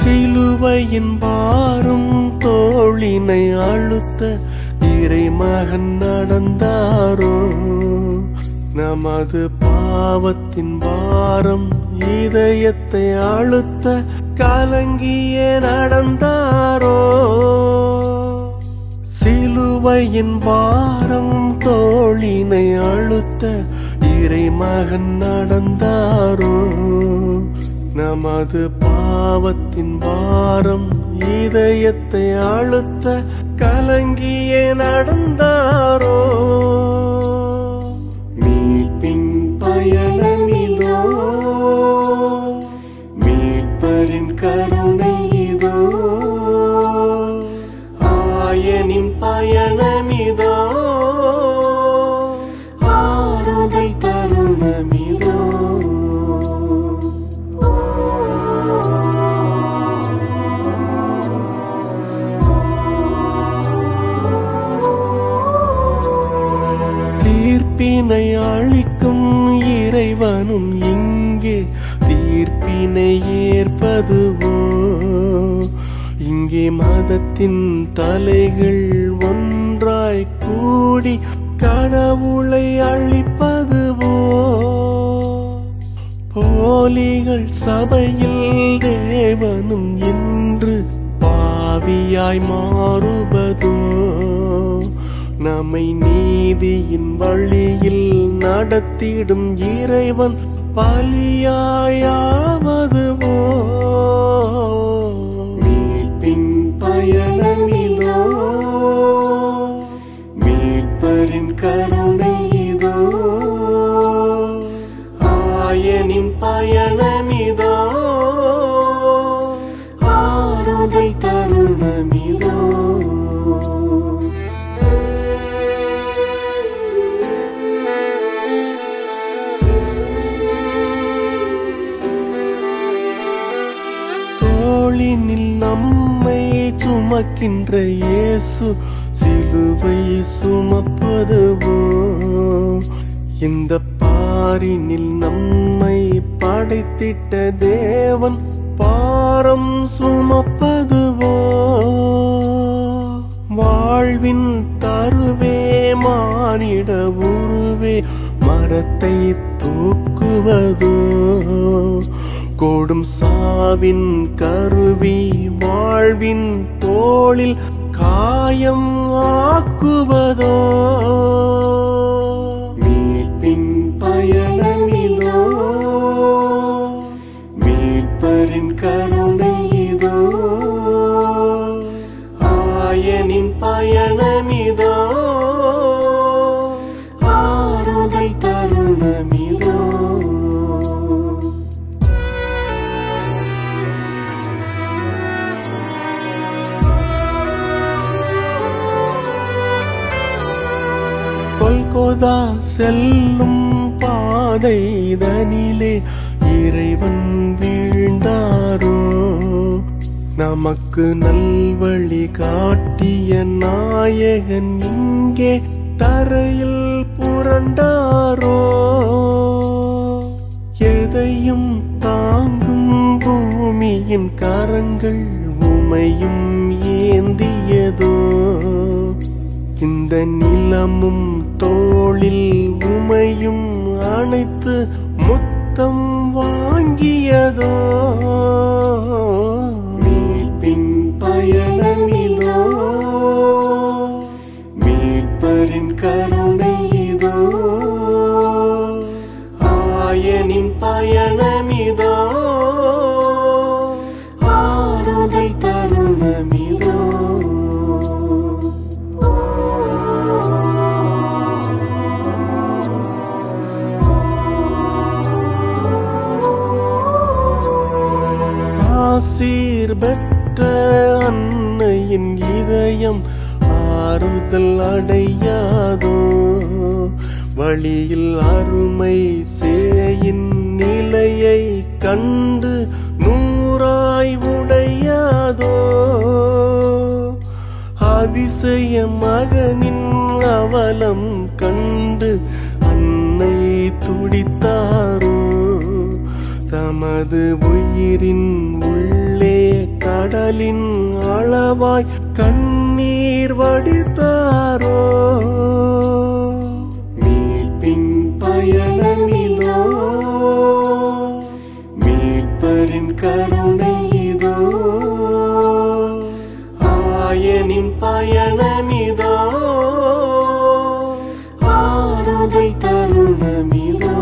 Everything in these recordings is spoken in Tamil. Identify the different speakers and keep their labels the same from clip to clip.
Speaker 1: சிலுவையின் பாரும் தோளினை அழுத்த இறைமகன் நடந்தாரோ நமது பாவத்தின் பாரம் இதயத்தை அழுத்த கலங்கியே நடந்தாரோ சிலுவையின் பாரம் தோளினை அழுத்த இறைமகன் நடந்தாரோ நமது பாவத்தின் பாரம் இதயத்தை அழுத்த கலங்கியே நடந்தாரோ மீட்பின் பயணமிதோ மீட்பரின் கருணை இதோ ஆயனின் பயணமிதோ ஆறுதல் தருணமிதோ தீர்ப்பினை அளிக்கும் இறைவனும் இங்கே தீர்ப்பினை ஏற்பதுவோ இங்கே மதத்தின் தலைகள் ஒன்றாய் கூடி கடவுளை அழிப்பதுவோ போலிகள் சபையில் தேவனும் இன்று பாவியாய் மாறுவதோ நம்மை நீதியின் வழியில் நடத்திடும் இறைவன் பலியாயாவதுவோ மீட்பின் பயணமிதோ மீட்பரின் கருணை இதோ ஆயனின் பயணமிதோ ஆறுதல் தருணமிதோ தோளினில் நம்மை சுமக்கின்ற இயேசு சிலுவை சுமப்பதுவோ இந்த பாரினில் நம்மை படைத்திட்ட தேவன் பாரம் சுமப்பதுவோ வாழ்வின் தருவே மானிட உருவே மரத்தை தூக்குவதோ கொடும் சாவின் கருவி வாழ்வின் தோளில் காயம் ஆக்குவதோ மீட்பின் பயணமிதோ மீட்பரின் கருணை இதோ ஆயனின் பயணமிதோ ஆறுதல் தருணமிதோ கொல்கோதா செல்லும் பாதை தனிலே இறைவன் வீழ்ந்தாரோ நமக்கு நல்வழி காட்டிய நாயகன் இங்கே தரையில் புரண்டாரோ எதையும் தாங்கும் பூமியின் கரங்கள் உமையும் ஏந்தியதோ இந்த நிலமும் தோளில் உமையும் அணைத்து முத்தம் வாங்கியதோ மீட்பின் பயணமிதோ மீட்பரின் கருணை இதோ ஆயனின் பயணமிதோ ஆறுதல் தருணமிதோ ஆசீர் பெற்ற அன்னையின் இதயம் ஆறுதல் அடையாதோ வழியில் அருமை சேயின் நிலையை கண்டு நூறாய் உடையாதோ அதிசய மகனின் அவலம் கண்டு அன்னை துடித்தாரோ தம் நமது உயிரின் உள்ளே கடலின் அளவாய் கண்ணீர் வடித்தாரோ மீட்பின் பயணமிதோ மீட்பரின் கருணை இதோ ஆயனின் பயணமிதோ ஆறுதல் தருணமிதோ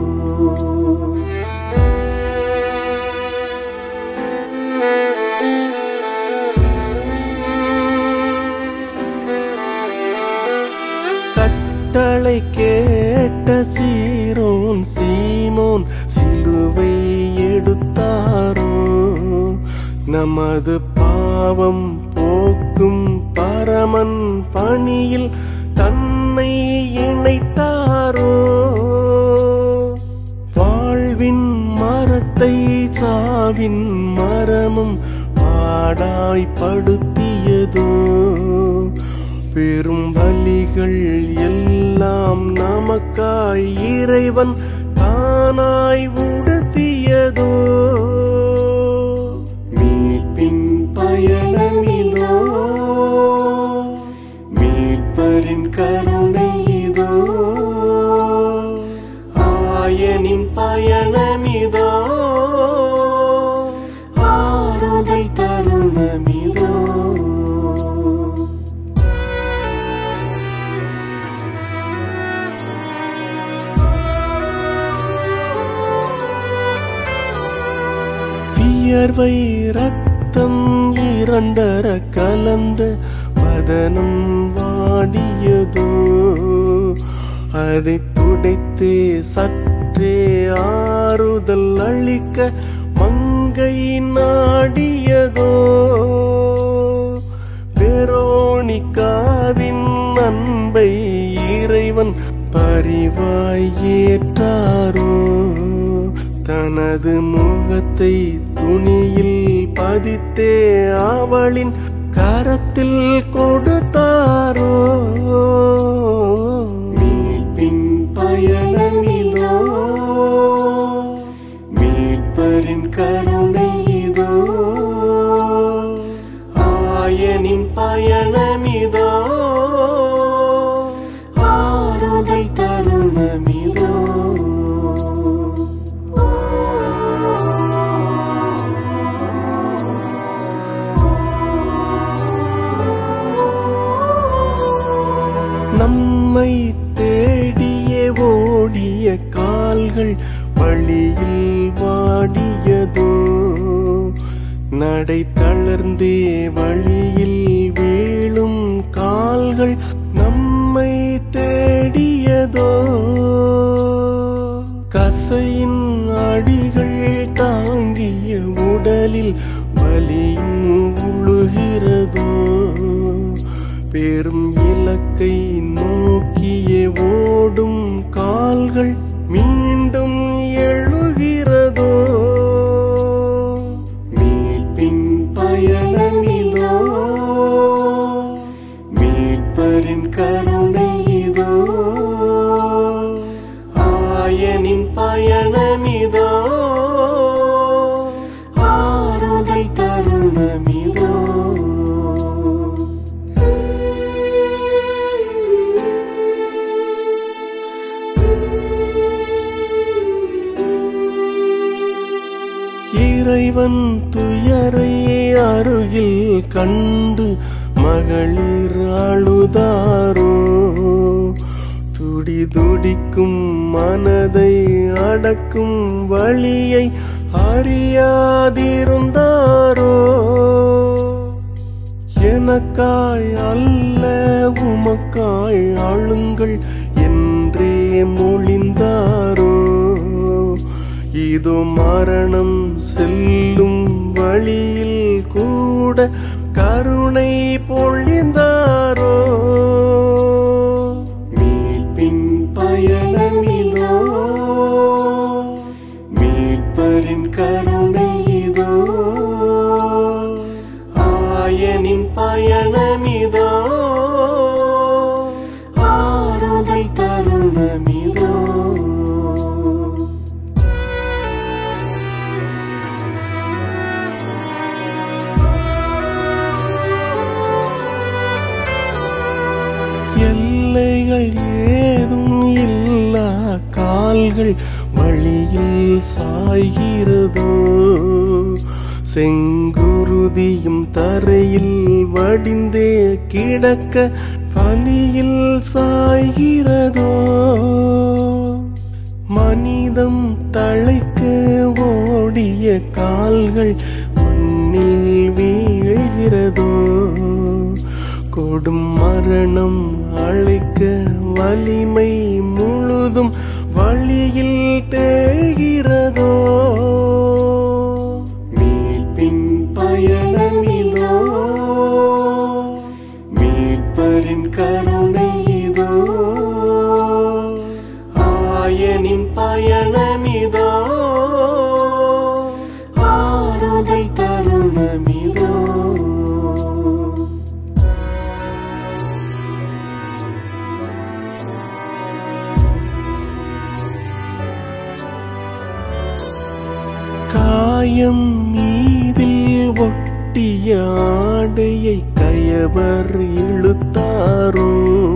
Speaker 1: கட்டளை கேட்ட சீரோன் சீமோன் சிலுவை எடுத்தாரோ நமது பாவம் போக்கும் பரமன் பணியில் தன்னை இணைத்தாரோ வாழ்வின் மரத்தை சாவின் மரமும் பாடாய்ப்படுத்தியதோ பெரும் வலிகள் எல்லாம் நமக்காய் இறைவன் தானாய் உடுத்தியதோ மீட்பின் பயணமிதோ மீட்பரின் கருணை இதோ ஆயனின் பயணமிதோ ஆறுதல் தருணமிதோ வியர்வை ரத்தம் இரண்டர கலந்த பதனம் வாடியதோ அதை துடைத்தே சற்றே ஆறுதல் அளிக்க மங்கை நாடியதோ வெரோனிகாவின் அன்பை இறைவன் பரிவாய் ஏற்றாரோ தனது முகத்தை துணியில் பதித்தே அவளின் கரத்தில் கொடுத்தாரோ மீட்பின் பயணமிதோ மீட்பரின் கருணை இதோ ஆயனின் பயணமிதோ ஆறுதல் தருணமிதோ நம்மை தேடியே ஓடிய கால்கள் வழியில் வாடியதோ நடை தளர்ந்தே வழியில் வீழும் கால்கள் நம்மை தேடியதோ கசையின் அடிகள் தாங்கிய உடலில் வலியும் உழுகிறதோ பெரும் இலக்கை நோக்கியே ஓடும் கால்கள் மீண்டும் எழுகிறதோ மீட்பின் பயணமிதோ மீட்பரின் கருணை இதோ ஆயனின் பயணமிதோ ஆறுதல் தருணமிதோ இறைவன் துயரை அருகில் கண்டு மகளிர் அழுதாரோ துடி துடிக்கும் மனதை அடக்கும் வழியை அறியாதிருந்தாரோ எனக்காய் அல்ல உமக்காய் ஆளுங்கள் என்றே மொழிந்தாரோ இதோ மரணம் செல்லும் வழியில் கூட கருணை பொழிந்தாரோ மீட்பின் பயணமிதோ மீட்பரின் கருணை இதோ ஆயனின் பயணமிதோ ஆறுதல் தருணமிதோ சாய்கிறதோ செங்குருதியும் தரையில் வடிந்தே கிடக்க பலியில் சாய்கிறதோ மனிதம் தழைக்க ஓடிய கால்கள் மண்ணில் வீழ்கிறதோ கொடும் மரணம் அழைக்க வலிமை முழுதும் வழியில் தேகிறதோ மீட்பின் பயணமிதோ மீட்பரின் கருணை இதோ ஆயனின் பயணமிதோ ஆறுதல் தருணமிதோ காயம் மீதில் ஒட்டிய ஆடையை கயவர் இழுத்தாரோ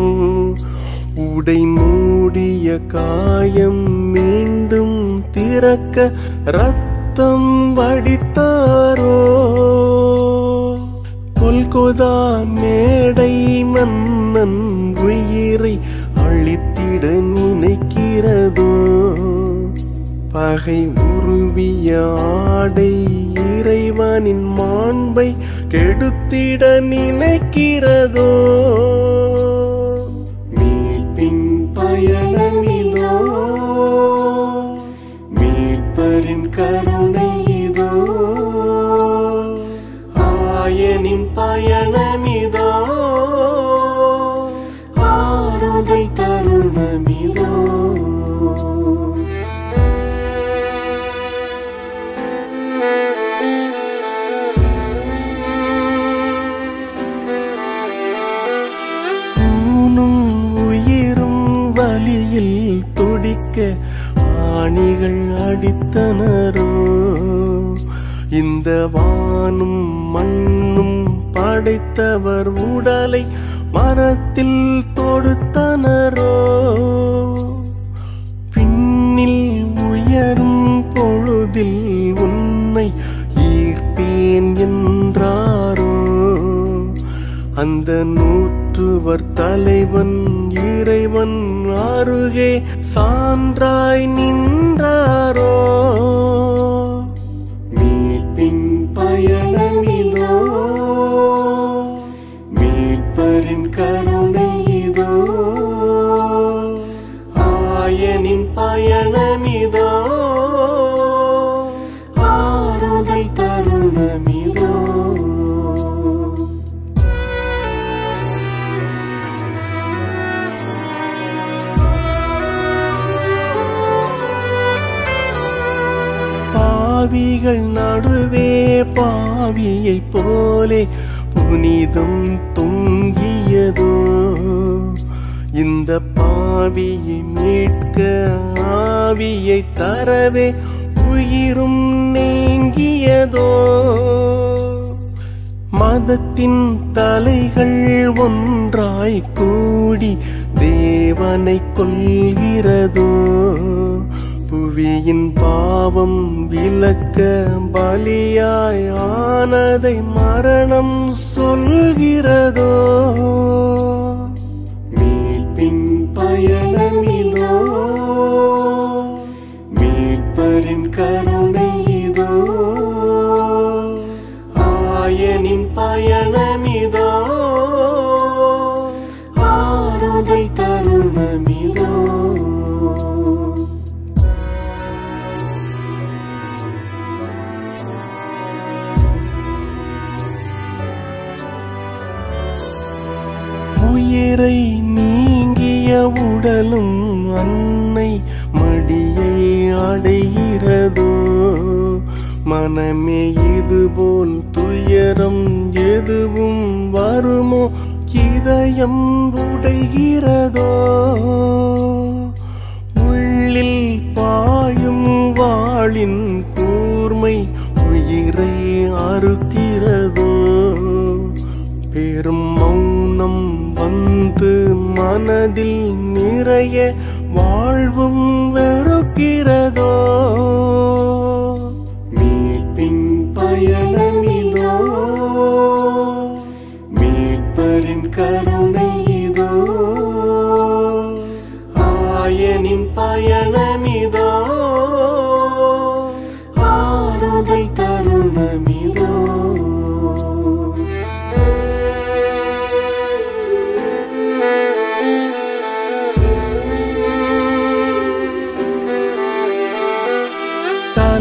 Speaker 1: உடை மூடிய காயம் மீண்டும் திறக்க ரத்தம் வடித்தாரோ கொல்கொதா மேடை மன்னன் உயிரை அழித்திட நினைக்கிறதோ பகை உருவிய ஆடை இறைவனின் மாண்பை கெடுத்திட நினைக்கிறதோ மீட்பின் பயணமிதோ மீட்பரின் கருணை இதோ ஆயனின் பயணமிதோ ஆறுதல் தருணமிதோ ஊனும் உயிரும் வலியில் துடிக்க ஆணிகள் அடித்தனரோ இந்த வானும் மண்ணும் படைத்தவர் உடலை மரத்தில் தொடுத்தனரோ பின்னில் உயரும் பொழுதில் உன்னை ஈர்ப்பேன் என்றாரோ அந்த நூற்றுவர் தலைவன் இறைவன் அருகே சான்றாய் நின்றாரோ மீட்பின் பயணமிதோ மீட்பரின் கருணை இதோ ஆயனின் பயணமிதோ ஆறுதல் தருணமிதோ பாவிகள் நடுவே பாவியைப் போலே புனிதம் தொங்கியதோ இந்த பாவியை மீட்க ஆவியை தரவே உயிரும் நீங்கியதோ மதத்தின் தலைகள் ஒன்றாய் கூடி தேவனை கொள்கிறதோ புவியின் பாவம் விலக்க பலியாய் ஆனதை மரணம் சொல்கிறதோ மீட்பின் பயணமிதோ மீட்பரின் கருணை இதோ ஆயனின் பயணமிதோ ஆறுதல் தருணமிதோ உயிரை நீங்கிய உடலும் அன்னை மடியை அடைகிறதோ மனமே இதுபோல் துயரம் எதுவும் வருமோ இதயம் உடைகிறதோ உள்ளில் பாயும் வாளின் கூர்மை உயிரை அறுக்கிறதோ பெரும் மௌனம் வந்து மனதில் நிறைய வாழ்வும் வெறுக்கிறதோ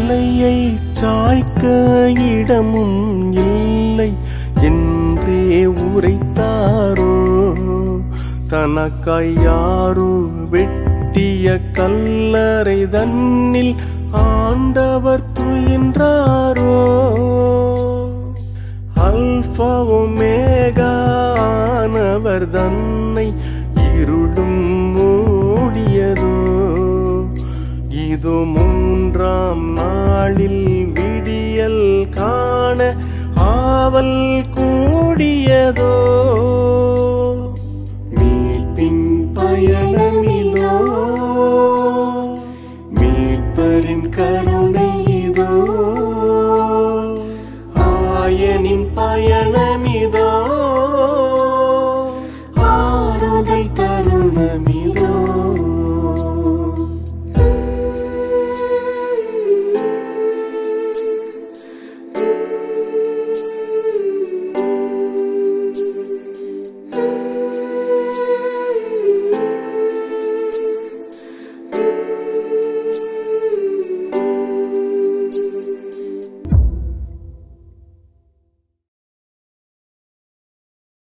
Speaker 1: தலையை சாய்க்க இடமும் இல்லை என்றே உரைத்தாரோ தனக்காய் யாரோ வெட்டிய கல்லறை தன்னில் ஆண்டவர் துயின்றாரோ அல்பா ஒமேகானவர் தன்னை இருளும் மூடியதோ இதோ மூன்றாம் நாளில் விடியல் காண ஆவல் கூடியதோ மீட்பின் பயணமிதோ மீட்பரின் கருணை